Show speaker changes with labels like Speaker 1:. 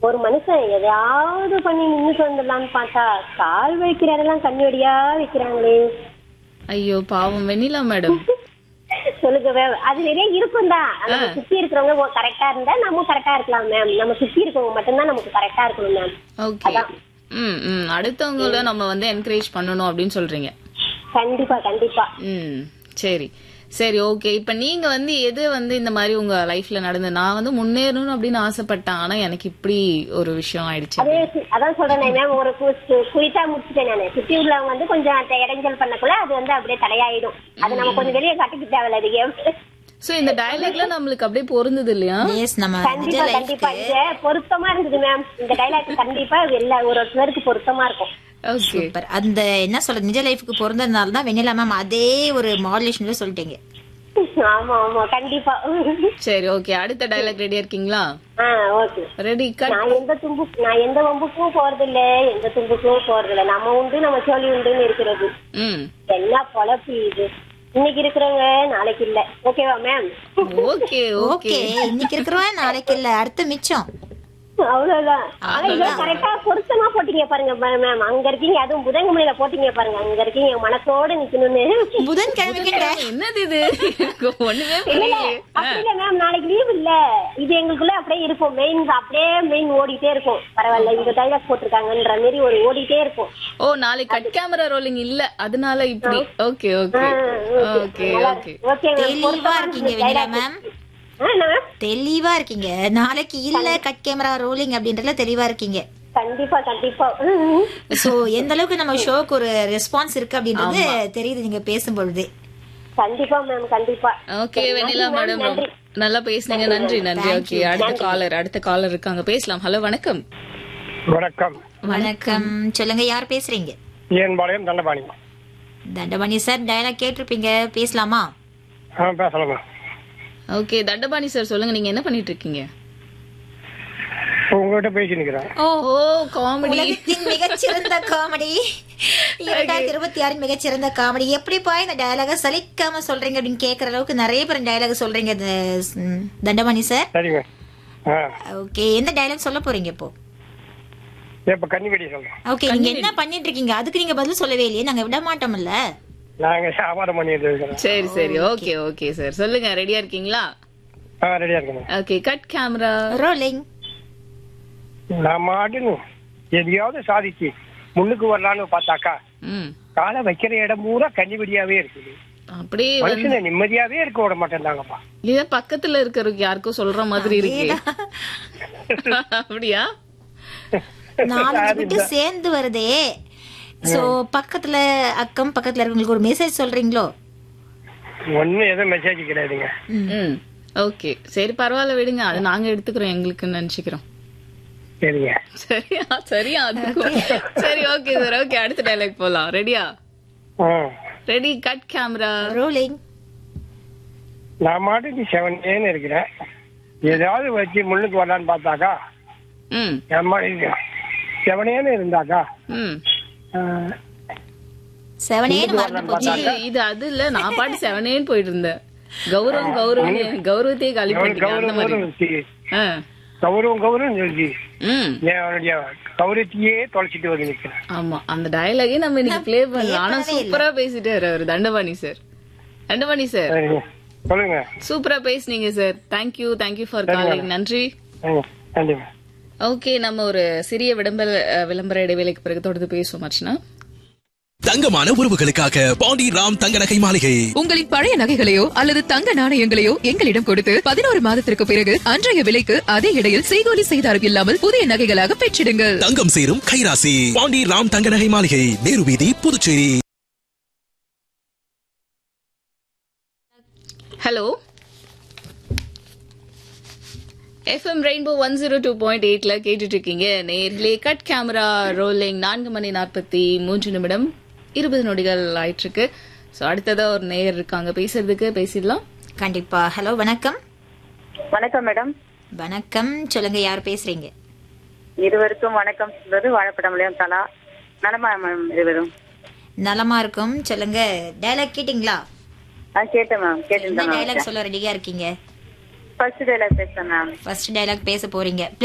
Speaker 1: ஒரு மனுஷன் எதையாவது பண்ணி நின்னுட்டு வந்துடலாம்னு பார்த்தா கால் வைக்கிற இடம்லாம் கண்ணடியா வைக்கிறாங்களே
Speaker 2: ஐயோ பாவம் வெண்ணிலா மேடம்
Speaker 1: சொல்லுங்க மேம் அது நிறைய இருக்கும் தான் நம்ம சுத்தி இருக்கிறவங்க கரெக்டா இருந்தா நம்ம கரெக்டா இருக்கலாம் மேம் நம்ம சுத்தி இருக்கவங்க மட்டும்தான் நமக்கு கரெக்டா இருக்கணும் மேம்
Speaker 2: ஓகே ம் ம் அடுத்தவங்கள நம்ம வந்து என்கரேஜ் பண்ணணும் அப்படின்னு சொல்றீங்க
Speaker 1: கண்டிப்பா கண்டிப்பா
Speaker 2: ம் சரி சரி ஓகே இப்ப நீங்க வந்து எது வந்து இந்த மாதிரி உங்க லைஃப்ல நடந்து நான் வந்து முன்னேறணும் அப்படின்னு ஆசைப்பட்டேன் ஆனா எனக்கு இப்படி ஒரு விஷயம் ஆயிடுச்சு
Speaker 1: அதே சி- அதான் சொல்றேன் மேம் ஒரு குயிட்டா முடிச்சுட்டேன் நானு சுத்தி உள்ளவங்க வந்து கொஞ்சம் அந்த இடைஞ்சல் பண்ணக்குள்ள அது வந்து அப்படியே தடையாயிடும் அது நம்ம கொஞ்சம் வெளியே காட்டிக்க தேவையில்ல இது கேம்
Speaker 2: சோ இந்த டயலாக்ல நம்மளுக்கு அப்படியே பொருந்தது இல்லையா
Speaker 3: எஸ் நம்ம நிஜ
Speaker 1: கண்டிப்பா கண்டிப்பா
Speaker 3: லைஃப்க்கு
Speaker 1: இது பொருத்தமா இருந்தது மேம் இந்த டைலாக் கண்டிப்பா எல்லா ஒரு ஒருத்தருக்கு பொருத்தமா இருக்கும்
Speaker 2: ஓகே
Speaker 3: சூப்பர் அந்த என்ன சொல்றது நிஜ லைஃப்க்கு பிறந்ததுனால தான் வெண்ணிலா மேம் அதே ஒரு மாடுலேஷன்ல சொல்லிட்டீங்க
Speaker 1: ஆமா ஆமா கண்டிப்பா
Speaker 2: சரி ஓகே அடுத்த டயலாக் ரெடியா இருக்கீங்களா
Speaker 1: ஆ ஓகே
Speaker 2: ரெடி கட்
Speaker 1: நான் எந்த தும்பு நான் எந்த வம்புக்கும் போறது இல்ல எந்த தும்புக்கும் போறது இல்ல நம்ம உண்டு நம்ம சோழி உண்டுன்னு இருக்கிறது
Speaker 2: ம்
Speaker 1: என்ன பொழப்பு இது இன்னைக்கு இருக்கிறவங்க நாளைக்கு இல்ல ஓகேவா மேம்
Speaker 2: ஓகே ஓகே
Speaker 3: ஓகே இன்னைக்கு இருக்கிறவன் நாளைக்கு இல்ல அடுத்த மிச்சம்
Speaker 1: அவ்வளவுதான் ஆனா இதை கரெக்டா பொருத்தமா போட்டீங்க பாருங்க மேம் அங்க இருக்கீங்க அதுவும் புதன்குமலையில போட்டீங்க பாருங்க அங்க இருக்கீங்க மனசோட நிக்கணும்னு
Speaker 3: புதன் கிழமைக்கிட்ட
Speaker 2: என்னது இது எனக்கு ஒண்ணுமே
Speaker 1: இல்ல இல்ல
Speaker 2: புரியலையே
Speaker 1: அப்படி இல்ல மேம் நாளைக்கு லீவ் இல்ல இது எங்களுக்குள்ள அப்படியே இருக்கும் மெயின் அப்படியே மெயின் ஓடிட்டே இருக்கும் பரவாயில்ல இந்த டைலாக் போட்டிருக்காங்கன்ற மாதிரி ஒரு ஓடிட்டே இருக்கும்
Speaker 2: ஓ நாளைக்கு கட் கேமரா ரோலிங் இல்ல அதனால இப்படி okay okay okay okay
Speaker 1: okay
Speaker 3: தெளிவா இருக்கீங்க வெண்ணிலா மேம்
Speaker 1: மேம்
Speaker 3: தெளிவா இருக்கீங்க நாளைக்கு இல்ல கட் கேமரா ரோலிங் அப்படின்றதுல தெளிவா இருக்கீங்க
Speaker 1: கண்டிப்பா கண்டிப்பா ம்.
Speaker 3: சோ எந்த அளவுக்கு நம்ம ஷோக்கு ஒரு ரெஸ்பான்ஸ் இருக்கு அப்படின்றது தெரியுது நீங்க பேசும்பொழுது
Speaker 1: கண்டிப்பா மேம் கண்டிப்பா
Speaker 2: ஓகே வெண்ணிலா மேடம் நல்லா பேசுனீங்க நன்றி நன்றி ஓகே அடுத்த காலர் அடுத்த காலர் இருக்காங்க பேசலாம் ஹலோ வணக்கம்
Speaker 4: வணக்கம்
Speaker 3: வணக்கம் சொல்லுங்க யார் பேசுறீங்க
Speaker 4: என் பாளையம் தண்டபாணி
Speaker 3: தண்டபாணி சார் டயலாக் கேட்டிருப்பீங்க பேசலாமா
Speaker 4: ஆ பேசலாமா
Speaker 2: ஓகே தண்டபாணி சார் சொல்லுங்க நீங்க என்ன பண்ணிட்டு இருக்கீங்க
Speaker 4: உங்ககிட்ட பேசி நிக்கிறேன்
Speaker 3: ஓ
Speaker 2: ஓ காமெடி
Speaker 3: உலகத்தின் மிகச்சிறந்த காமெடி இரண்டாயிரத்தி இருபத்தி ஆறின் மிகச்சிறந்த காமெடி எப்படிப்பா இந்த டயலாக சலிக்காம சொல்றீங்க அப்படின்னு கேக்குற அளவுக்கு நிறைய பேர் டயலாக் சொல்றீங்க இந்த, ம், தண்டபாணி சார்
Speaker 4: சரிங்க ஆ
Speaker 3: ஓகே எந்த டயலாக் சொல்ல போறீங்க இப்போ
Speaker 4: இப்ப கன்னிவெடி சொல்றேன்
Speaker 3: ஓகே நீங்க என்ன பண்ணிட்டு இருக்கீங்க அதுக்கு நீங்க பதில் சொல்லவே இல்லையே நாங்க விட மாட்டோம்ல
Speaker 4: நாங்க வியாபாரம் பண்ணிட்டு இருக்கிறோம்
Speaker 2: சரி சரி ஓகே ஓகே சார் சொல்லுங்க ரெடியா இருக்கீங்களா
Speaker 4: ஆ ரெடியா இருக்கணும்
Speaker 2: ஓகே கட் கேமரா
Speaker 3: ரோலிங்
Speaker 4: நான் மாட்டுன்னு எதையாவது சாதிச்சு முன்னுக்கு வரலான்னு பார்த்தாக்கா
Speaker 2: ம்
Speaker 4: காலை வைக்கிற இடம் பூரா கன்னிவெடியாவே இருக்குது
Speaker 2: அப்படியே வந்து
Speaker 4: மனுஷனை நிம்மதியாவே இருக்க விட மாட்டேன்தாங்கப்பா
Speaker 2: இத பக்கத்துல இருக்கிறவங்க யாருக்கும் சொல்ற மாதிரி இருக்கு அப்படியா
Speaker 3: நாலஞ்சு விட்டு சேர்ந்து வருதே சோ பக்கத்துல அக்கம் பக்கத்துல இருக்கவங்களுக்கு ஒரு மெசேஜ் சொல்றீங்களோ
Speaker 4: ஒண்ணும் எதுவும் மெசேஜ் கிடையாதுங்க
Speaker 2: ம் ஓகே சரி பரவாயில்ல விடுங்க அது நாங்க எடுத்துக்கிறோம் எங்களுக்குன்னு நினைச்சுக்கிறோம்
Speaker 4: சரிங்க
Speaker 2: சரியா சரியா அதுக்கும் சரி ஓகே சார் ஓகே அடுத்த டைலாக் போலாம் ரெடியா
Speaker 4: ஆ
Speaker 2: ரெடி கட் கேமரா
Speaker 3: ரோலிங்
Speaker 4: நான் மாட்டுக்கு செவனேன்னு இருக்கிறேன் ஏதாவது வச்சு முன்னுக்கு வரலான்னு பார்த்தாக்கா
Speaker 2: ம்
Speaker 4: என் மாதிரி செவனேன்னு இருந்தாக்கா
Speaker 2: ம்
Speaker 4: ஆ,
Speaker 3: செவனேன்னு மறந்து போச்சு
Speaker 2: இது இது அது இல்ல நான் பாட்டு செவனேன்னு போயிட்டு இருந்தேன் கௌரவம் கௌரவம் கௌரவத்தையே காலி பண்ணிட்டீங்க அந்த
Speaker 4: கௌரவம்
Speaker 2: மாதிரி
Speaker 4: கௌரவம் வச்சு,
Speaker 2: ஆ.
Speaker 4: கௌரவம் கௌரவம் சொல்லி
Speaker 2: ம்
Speaker 4: என் அவனுடைய கௌரவத்தையே தொலைச்சிட்டு வந்து நிக்கிறேன்
Speaker 2: ஆமா அந்த டயலாகே நம்ம இன்னைக்கு ப்ளே பண்ணலாம் ஆனா சூப்பரா பேசிட்டாரு அவர் தண்டபாணி சார் தண்டபாணி சார்
Speaker 4: சரிங்க சொல்லுங்க
Speaker 2: சூப்பரா பேசுனீங்க sir thank you thank you for calling நன்றி
Speaker 4: சரிங்க கண்டிப்பா
Speaker 2: ஓகே நம்ம ஒரு சிறிய விளம்பர அஹ், விளம்பர இடைவேளைக்கு பிறகு தொடர்ந்து பேசுவோம் அர்ச்சனா
Speaker 5: தங்கமான உறவுகளுக்காக பாண்டி ராம் தங்க நகை மாளிகை
Speaker 6: உங்களின் பழைய நகைகளையோ அல்லது தங்க நாணயங்களையோ எங்களிடம் கொடுத்து பதினோரு மாதத்திற்கு பிறகு அன்றைய விலைக்கு அதே இடையில் செய்கூலி செய்தாரம் இல்லாமல் புதிய நகைகளாக பெற்றிடுங்கள்
Speaker 5: தங்கம் சேரும் கைராசி பாண்டி ராம் தங்க நகை மாளிகை நேரு வீதி Puducherry
Speaker 2: hello FM rainbow one zero two point எயிட்ல கேட்டுட்டு இருக்கீங்க நேர்களே கட் கேமரா ரோலிங் நான்கு மணி நாற்பத்தி மூன்று நிமிடம் இருபது நொடிகள் ஆயிட்டு இருக்கு ஸோ அடுத்ததா ஒரு நேயர் இருக்காங்க பேசுறதுக்கு பேசிடலாம்
Speaker 3: கண்டிப்பா ஹலோ வணக்கம்
Speaker 7: வணக்கம் மேடம்
Speaker 3: வணக்கம் சொல்லுங்க யார் பேசுறீங்க
Speaker 7: இருவருக்கும் வணக்கம் சொல்வது வாழப்படமுடியும் தலா நலமா மேம் இருவரும்
Speaker 3: நலமா இருக்கும் சொல்லுங்க டயலாக் கேட்டிங்களா
Speaker 7: ஆ கேட்டேன் மேம்
Speaker 3: என்ன
Speaker 7: கேட்டுருந்தேன்
Speaker 3: டயலாக் சொல்ல ரெடியா இருக்கீங்க
Speaker 7: ஃபர்ஸ்ட் டேல பேசுறேன் மேம்
Speaker 3: ஃபர்ஸ்ட் டயலாக் பேச போறீங்க